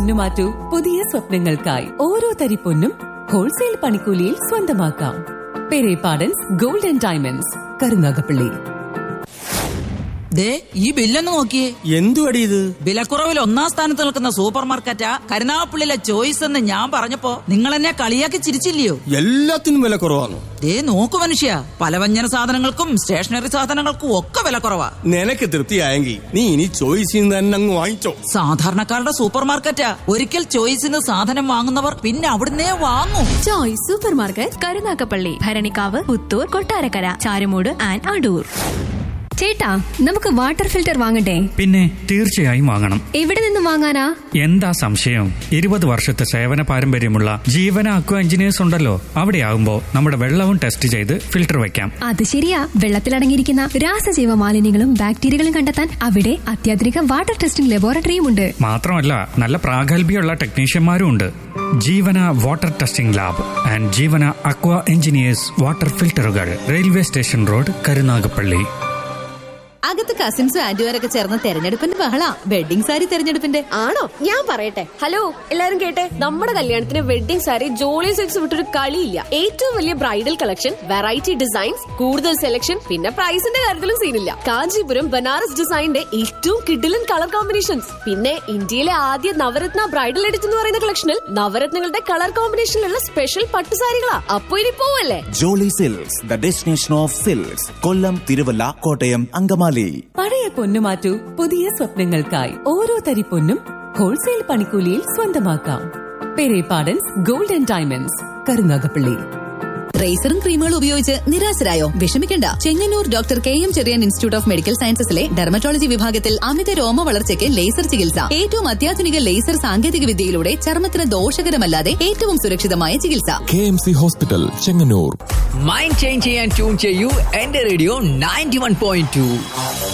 പൊന്നു മാറ്റൂ പുതിയ സ്വപ്നങ്ങൾക്കായി ഓരോ തരി പൊന്നും ഹോൾസെയിൽ പണിക്കൂലിയിൽ സ്വന്തമാക്കാം Perepadans gold and diamonds Karunagappally ദേ ഈ ബില്ലൊന്ന് നോക്കിയേ എന്തുവടി ഇത് വിലക്കുറവിൽ ഒന്നാം സ്ഥാനത്ത് നിൽക്കുന്ന സൂപ്പർ മാർക്കറ്റാ കരുനാഗപ്പള്ളിയിലെ ചോയ്സ് എന്ന് ഞാൻ പറഞ്ഞപ്പോ നിങ്ങൾ എന്നെ കളിയാക്കി ചിരിച്ചില്ലയോ എല്ലാത്തിനും വില കുറവാണ് ദേ നോക്കു മനുഷ്യ പലവ്യഞ്ജന സാധനങ്ങൾക്കും സ്റ്റേഷനറി സാധനങ്ങൾക്കും ഒക്കെ വിലക്കുറവാ നിനക്ക് തൃപ്തിയായെങ്കിൽ നീ ഇനി ചോയ്സിൽ തന്നെ അങ്ങ് വാങ്ങിച്ചോ സാധാരണക്കാരുടെ സൂപ്പർ മാർക്കറ്റാ ഒരിക്കൽ ചോയ്സിന്ന് സാധനം വാങ്ങുന്നവർ പിന്നെ അവിടുന്നേ വാങ്ങും choice super market Karunagappally Bharanikkavu Puthur Kottarakkara Charummood and Adoor ചേട്ടാ നമുക്ക് വാട്ടർ ഫിൽറ്റർ വാങ്ങണ്ടേ പിന്നെ തീർച്ചയായും വാങ്ങണം എവിടെ നിന്ന് വാങ്ങാനാ എന്താ സംശയം ഇരുപത് വർഷത്തെ സേവന പാരമ്പര്യമുള്ള ജീവന അക്വ എഞ്ചിനീയേഴ്സ് ഉണ്ടല്ലോ അവിടെ ആകുമ്പോ നമ്മുടെ വെള്ളവും ടെസ്റ്റ് ചെയ്ത് ഫിൽട്ടർ വെക്കാം അത് ശരിയാ വെള്ളത്തിലടങ്ങിയിരിക്കുന്ന രാസജീവ മാലിന്യങ്ങളും ബാക്ടീരിയകളും കണ്ടെത്താൻ അവിടെ അത്യാധുനിക വാട്ടർ ടെസ്റ്റിംഗ് ലബോറട്ടറിയും ഉണ്ട് മാത്രമല്ല നല്ല പ്രാഗൽഭ്യമുള്ള ടെക്നീഷ്യന്മാരും ഉണ്ട് Jeevana water testing lab and Jeevana aqua engineers water ഫിൽട്ടറുകൾ റെയിൽവേ സ്റ്റേഷൻ റോഡ് കരുനാഗപ്പള്ളി അകത്ത് കസിൻസും ആന്റിമാരൊക്കെ ചേർന്ന് തെരഞ്ഞെടുപ്പിന്റെ ബഹള വെഡിങ് സാരി തെരഞ്ഞെടുപ്പിന്റെ ആണോ ഞാൻ പറയട്ടെ ഹലോ എല്ലാരും കേട്ടെ നമ്മുടെ കല്യാണത്തിന് വെഡിംഗ് സാരി ജോളി സിൽക്സ് വിട്ടൊരു കളിയില്ല ഏറ്റവും വലിയ ബ്രൈഡൽ കളക്ഷൻ വെറൈറ്റി ഡിസൈൻസ് കൂടുതൽ സെലക്ഷൻ പിന്നെ പ്രൈസിന്റെ കാര്യത്തിലും സീനില്ല കാഞ്ചീപുരം ബനാറസ് ഡിസൈനിന്റെ ഏറ്റവും കിഡിലൻ കളർ കോമ്പിനേഷൻസ് പിന്നെ ഇന്ത്യയിലെ ആദ്യ നവരത്ന ബ്രൈഡൽ എഡിറ്റ് എന്ന് പറയുന്ന കളക്ഷനിൽ നവരത്നങ്ങളുടെ കളർ കോമ്പിനേഷനിലുള്ള സ്പെഷ്യൽ പട്ടുസാരികളാ അപ്പൊ ഇനി പോവല്ലേ Jolly silks the destination of silks Kollam Thiruvalla Kottayam Angamaly പഴയ പൊന്നു മാറ്റൂ പുതിയ സ്വപ്നങ്ങൾക്കായി ഓരോ തരി പൊന്നും ഹോൾസെയിൽ പണിക്കൂലിയിൽ സ്വന്തമാക്കാം Perepadans gold and diamonds Karunagappally റേസറും ക്രീമുകളും ഉപയോഗിച്ച് നിരാശരായോ വിഷമിക്കണ്ട Chengannur doctor K M Cherian institute of medical സയൻസസിലെ ഡെർമറ്റോളജി വിഭാഗത്തിൽ അമിത രോമ വളർച്ചയ്ക്ക് ലേസർ ചികിത്സ ഏറ്റവും അത്യാധുനിക ലേസർ സാങ്കേതിക വിദ്യയിലൂടെ ചർമ്മത്തിന് ദോഷകരമല്ലാതെ ഏറ്റവും സുരക്ഷിതമായ ചികിത്സ K M C hospital Chengannur mind change ചെയ്യാൻ ട്യൂൺ ചെയ്യൂ എന്റെ radio ninety one point to